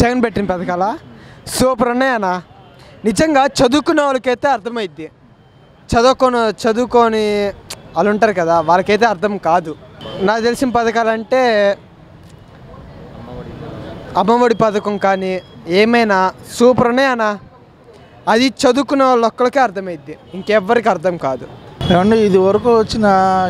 జగన్ పెట్టిన పథకాల సూపర్ ఉన్నాయన్న నిజంగా చదువుకున్న వాళ్ళకైతే అర్థమైద్ది చదువుకొని చదువుకొని వాళ్ళు ఉంటారు కదా వాళ్ళకైతే అర్థం కాదు నాకు తెలిసిన పథకాలంటే అమ్మఒడి పథకం కానీ ఏమైనా సూపర్ ఉన్నాయన్న అది చదువుకున్న వాళ్ళు ఒక్కరికే అర్థమైద్ది ఇంకెవ్వరికి అర్థం కాదు ఏమంటే ఇది వరకు వచ్చిన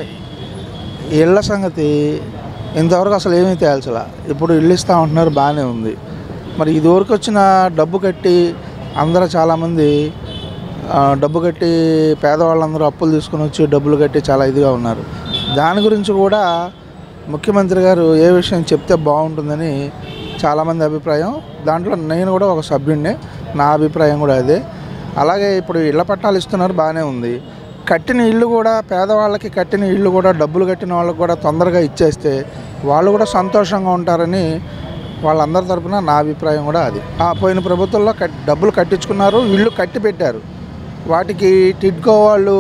ఇళ్ళ సంగతి ఇంతవరకు అసలు ఏమీ తేల్చలా ఇప్పుడు ఇల్లు ఇస్తా ఉంటున్నారు బాగానే ఉంది మరి ఇది వరకు వచ్చిన డబ్బు కట్టి అందరూ చాలామంది ఆ, డబ్బు కట్టి పేదవాళ్ళందరూ అప్పులు తీసుకుని వచ్చి డబ్బులు కట్టి చాలా ఇదిగా ఉన్నారు దాని గురించి కూడా ముఖ్యమంత్రి గారు ఏ విషయం చెప్తే బాగుంటుందని చాలామంది అభిప్రాయం దాంట్లో నేను కూడా ఒక సభ్యుడినే నా అభిప్రాయం కూడా అదే అలాగే ఇప్పుడు ఇళ్ల పట్టాలు ఇస్తున్నారు బాగానే ఉంది కట్టిన ఇల్లు కూడా పేదవాళ్ళకి కట్టిన ఇల్లు కూడా డబ్బులు కట్టిన వాళ్ళకి కూడా తొందరగా ఇచ్చేస్తే వాళ్ళు కూడా సంతోషంగా ఉంటారని వాళ్ళందరి తరపున నా అభిప్రాయం కూడా అది ఆ పోయిన ప్రభుత్వంలో కట్ డబ్బులు కట్టించుకున్నారు ఇల్లు కట్టి పెట్టారు వాటికి టిడ్కో వాళ్ళు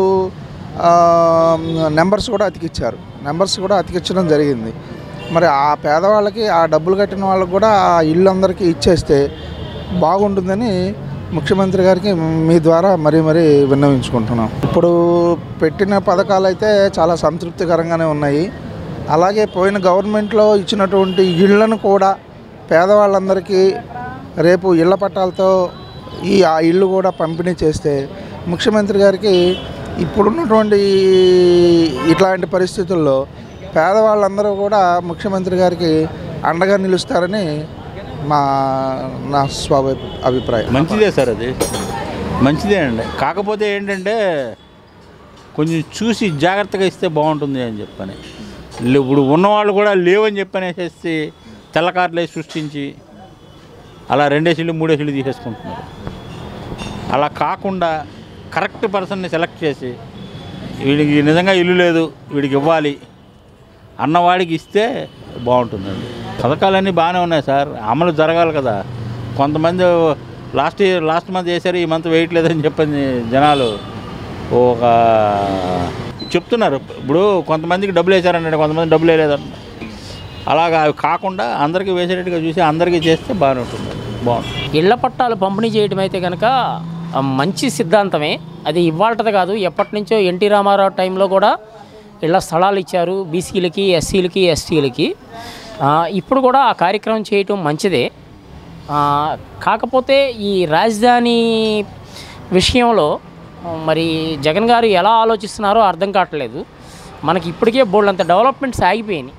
నెంబర్స్ కూడా అతికిచ్చారు నెంబర్స్ కూడా అతికించడం జరిగింది మరి ఆ పేదవాళ్ళకి ఆ డబ్బులు కట్టిన వాళ్ళకి కూడా ఆ ఇల్లు అందరికీ ఇచ్చేస్తే బాగుంటుందని ముఖ్యమంత్రి గారికి మీ ద్వారా మరీ మరీ విన్నవించుకుంటున్నాం ఇప్పుడు పెట్టిన పథకాలు అయితే చాలా సంతృప్తికరంగానే ఉన్నాయి అలాగే పోయిన గవర్నమెంట్లో ఇచ్చినటువంటి ఇళ్లను కూడా పేదవాళ్ళందరికీ రేపు ఇళ్ల పట్టాలతో ఈ ఆ ఇల్లు కూడా పంపిణీ చేస్తే ముఖ్యమంత్రి గారికి ఇప్పుడున్నటువంటి ఇట్లాంటి పరిస్థితుల్లో పేదవాళ్ళందరూ కూడా ముఖ్యమంత్రి గారికి అండగా నిలుస్తారని మా నా స్వ అభిప్రాయం మంచిదే సార్ అది మంచిదే అండి కాకపోతే ఏంటంటే కొంచెం చూసి జాగ్రత్తగా ఇస్తే బాగుంటుంది అని చెప్పని లే- ఇప్పుడు ఉన్నవాళ్ళు కూడా లేవని చెప్పనేసేసి తెల్లకారులే సృష్టించి అలా రెండేసిళ్ళు మూడేసిళ్ళు తీసేసుకుంటున్నారు అలా కాకుండా కరెక్ట్ పర్సన్ని సెలెక్ట్ చేసి వీడికి నిజంగా ఇల్లు లేదు వీడికి ఇవ్వాలి అన్నవాడికి ఇస్తే బాగుంటుందండి పథకాలన్నీ బాగానే ఉన్నాయి సార్ అమలు జరగాలి కదా కొంతమంది లాస్ట్ ఇయర్ లాస్ట్ మంత్ వేశారు ఈ మంత్ వేయట్లేదని చెప్పని జనాలు ఒక చెప్తున్నారు ఇప్పుడు కొంతమందికి డబ్బులు వేశారంటే కొంతమంది డబ్బులు వేయలేదంట అలాగా అవి కాకుండా అందరికీ వేసేటట్టుగా చూసి అందరికీ చేస్తే బాగానే ఉంటుంది బాగుంటుంది ఇళ్ల పట్టాలు పంపిణీ చేయడం అయితే కనుక ఆ, మంచి సిద్ధాంతమే అది ఇవాళది కాదు ఎప్పటి నుంచో ఎన్టీ రామారావు టైంలో కూడా ఇళ్ల స్థలాలు ఇచ్చారు బీసీలకి ఎస్సీలకి ఎస్టీలకి ఆ, ఇప్పుడు కూడా ఆ కార్యక్రమం చేయటం మంచిదే ఆ, కాకపోతే ఈ రాజధాని విషయంలో ఆ, మరి జగన్ గారు ఎలా ఆలోచిస్తున్నారో అర్థం కావట్లేదు మనకి ఇప్పటికే బోల్డ్ అంత డెవలప్మెంట్స్ ఆగిపోయినాయి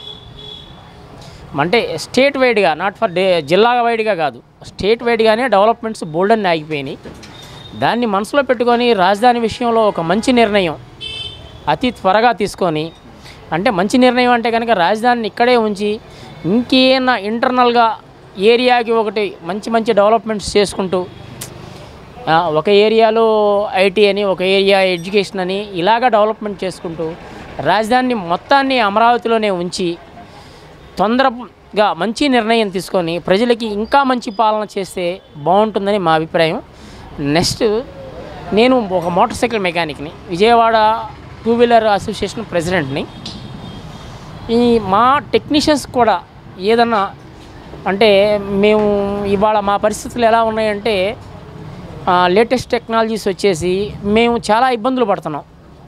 అంటే స్టేట్ వైడ్గా నాట్ ఫర్ డే జిల్లా వైడ్గా కాదు స్టేట్ వైడ్గానే డెవలప్మెంట్స్ బోల్డ్ అని ఆగిపోయినాయి దాన్ని మనసులో పెట్టుకొని రాజధాని విషయంలో ఒక మంచి నిర్ణయం అతి త్వరగా తీసుకొని అంటే మంచి నిర్ణయం అంటే కనుక రాజధానిని ఇక్కడే ఉంచి ఇంకేమైనా ఇంటర్నల్గా ఏరియాకి ఒకటి మంచి మంచి డెవలప్మెంట్స్ చేసుకుంటూ ఆ, ఒక ఏరియాలో ఐటీ అని ఒక ఏరియా ఎడ్యుకేషన్ అని ఇలాగా డెవలప్మెంట్ చేసుకుంటూ రాజధానిని మొత్తాన్ని అమరావతిలోనే ఉంచి తొందరగా మంచి నిర్ణయం తీసుకొని ప్రజలకి ఇంకా మంచి పాలన చేస్తే బాగుంటుందని మా అభిప్రాయం నెక్స్ట్ నేను ఒక మోటార్ సైకిల్ మెకానిక్ని విజయవాడ టూ వీలర్ అసోసియేషన్ ప్రెసిడెంట్ని ఈ మా టెక్నీషియన్స్ కూడా ఏదన్నా అంటే మేము ఇవాళ మా పరిస్థితులు ఎలా ఉన్నాయంటే లేటెస్ట్ టెక్నాలజీస్ వచ్చేసి మేము చాలా ఇబ్బందులు పడుతున్నాం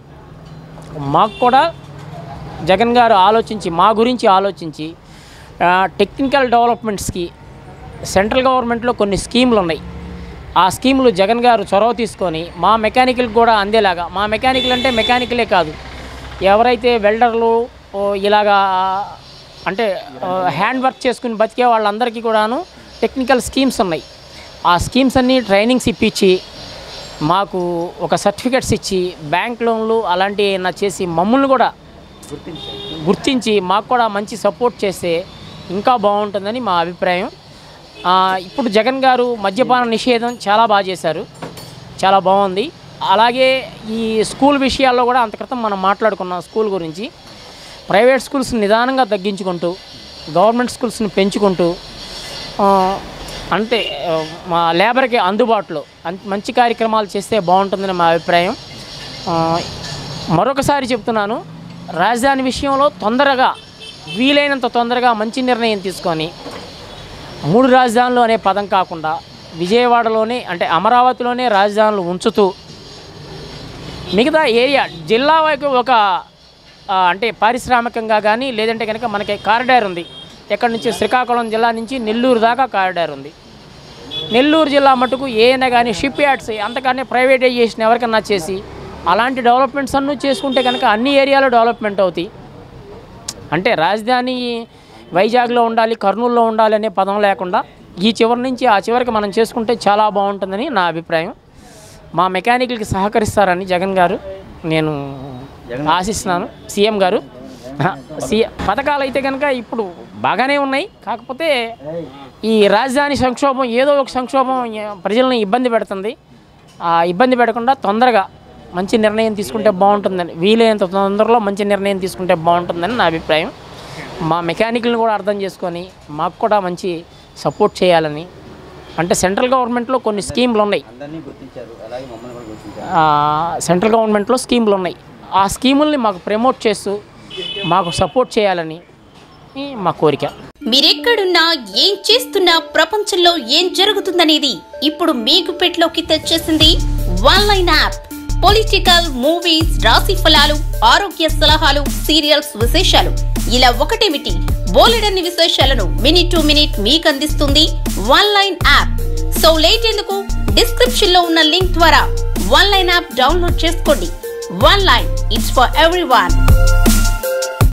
మాకు కూడా జగన్ గారు ఆలోచించి మా గురించి ఆలోచించి ఆ, టెక్నికల్ డెవలప్మెంట్స్కి సెంట్రల్ గవర్నమెంట్లో కొన్ని స్కీములు ఉన్నాయి ఆ స్కీములు జగన్ గారు చొరవ తీసుకొని మా మెకానికల్ కూడా అందేలాగా మా మెకానికల్ అంటే మెకానికలే కాదు ఎవరైతే వెల్డర్లు ఓ, ఇలాగా అంటే ఆ, హ్యాండ్ వర్క్ చేసుకుని బతికే వాళ్ళందరికీ కూడాను టెక్నికల్ స్కీమ్స్ ఉన్నాయి ఆ స్కీమ్స్ అన్నీ ట్రైనింగ్స్ ఇప్పించి మాకు ఒక సర్టిఫికెట్స్ ఇచ్చి బ్యాంక్ లోన్లు అలాంటివి ఏమైనా చేసి మమ్మల్ని కూడా గుర్తించి మాకు కూడా మంచి సపోర్ట్ చేస్తే ఇంకా బాగుంటుందని మా అభిప్రాయం ఆ, ఇప్పుడు జగన్ గారు మద్యపాన నిషేధం చాలా బాగా చేశారు చాలా బాగుంది అలాగే ఈ స్కూల్ విషయాల్లో కూడా అంత క్రితం మనం మాట్లాడుకున్నాం స్కూల్ గురించి ప్రైవేట్ స్కూల్స్ నిదానంగా తగ్గించుకుంటూ గవర్నమెంట్ స్కూల్స్ని పెంచుకుంటూ ఆ, అంటే ఆ, మా లేబర్కి అందుబాటులో అన్- మంచి కార్యక్రమాలు చేస్తే బాగుంటుందని మా అభిప్రాయం ఆ, మరొకసారి చెప్తున్నాను రాజధాని విషయంలో తొందరగా వీలైనంత తొందరగా మంచి నిర్ణయం తీసుకొని మూడు రాజధానులు అనే పదం కాకుండా విజయవాడలోనే అంటే అమరావతిలోనే రాజధానులు ఉంచుతూ మిగతా ఏరియా జిల్లా వైపు ఒక ఆ, అంటే పారిశ్రామికంగా కానీ లేదంటే కనుక మనకి కారిడార్ ఉంది ఎక్కడి నుంచి శ్రీకాకుళం జిల్లా నుంచి నెల్లూరు దాకా కారిడార్ ఉంది నెల్లూరు జిల్లా మటుకు ఏమైనా కానీ షిప్ యార్డ్స్ అంతకన్నా ప్రైవేటైజేషన్ ఎవరికన్నా చేసి అలాంటి డెవలప్మెంట్స్ అన్నీ చేసుకుంటే కనుక అన్ని ఏరియాలో డెవలప్మెంట్ అవుతాయి అంటే రాజధాని వైజాగ్లో ఉండాలి కర్నూలులో ఉండాలి అనే పదం లేకుండా ఈ చివరి నుంచి ఆ చివరికి మనం చేసుకుంటే చాలా బాగుంటుందని నా అభిప్రాయం మా మెకానికల్కి సహకరిస్తారని జగన్ గారు నేను ఆశిస్తున్నాను సీఎం గారు సీఎం పథకాలు అయితే కనుక ఇప్పుడు బాగానే ఉన్నాయి కాకపోతే ఈ రాజధాని సంక్షోభం ఏదో ఒక సంక్షోభం ఏ- ప్రజల్ని ఇబ్బంది పెడుతుంది ఆ ఇబ్బంది పెట్టకుండా తొందరగా మంచి నిర్ణయం తీసుకుంటే బాగుంటుందని వీలైనంత తొందరలో మంచి నిర్ణయం తీసుకుంటే బాగుంటుందని నా అభిప్రాయం మా మెకానికల్ని కూడా అర్థం చేసుకొని మాకు కూడా మంచి సపోర్ట్ చేయాలని అంటే సెంట్రల్ గవర్నమెంట్లో కొన్ని స్కీమ్లు ఉన్నాయి ఆ, సెంట్రల్ గవర్నమెంట్లో స్కీములు ఉన్నాయి ఆ స్కీముల్ని మాకు ప్రమోట్ చేస్తూ మాకు సపోర్ట్ చేయాలని ఈ మా కోరిక మీరెక్కడున్నా ఏం చేస్తున్నా ప్రపంచంలో ఏం జరుగుతుందనేది ఇప్పుడు మీ గుప్పెట్లోకి తెచ్చేసింది one line app political movies రాశి ఫలాలు ఆరోగ్య సలహాలు సీరియల్స్ విశేషాలు ఇలా ఒకటేమిటి బోలెడన్ని విశేషాలను మినిట్ టు మినిట్ మీకు అందిస్తుంది one line app so late ఎందుకు డిస్క్రిప్షన్ లో ఉన్న లింక్ ద్వారా వన్ లైన్ యాప్ డౌన్లోడ్ చేసుకోండి one line it's for every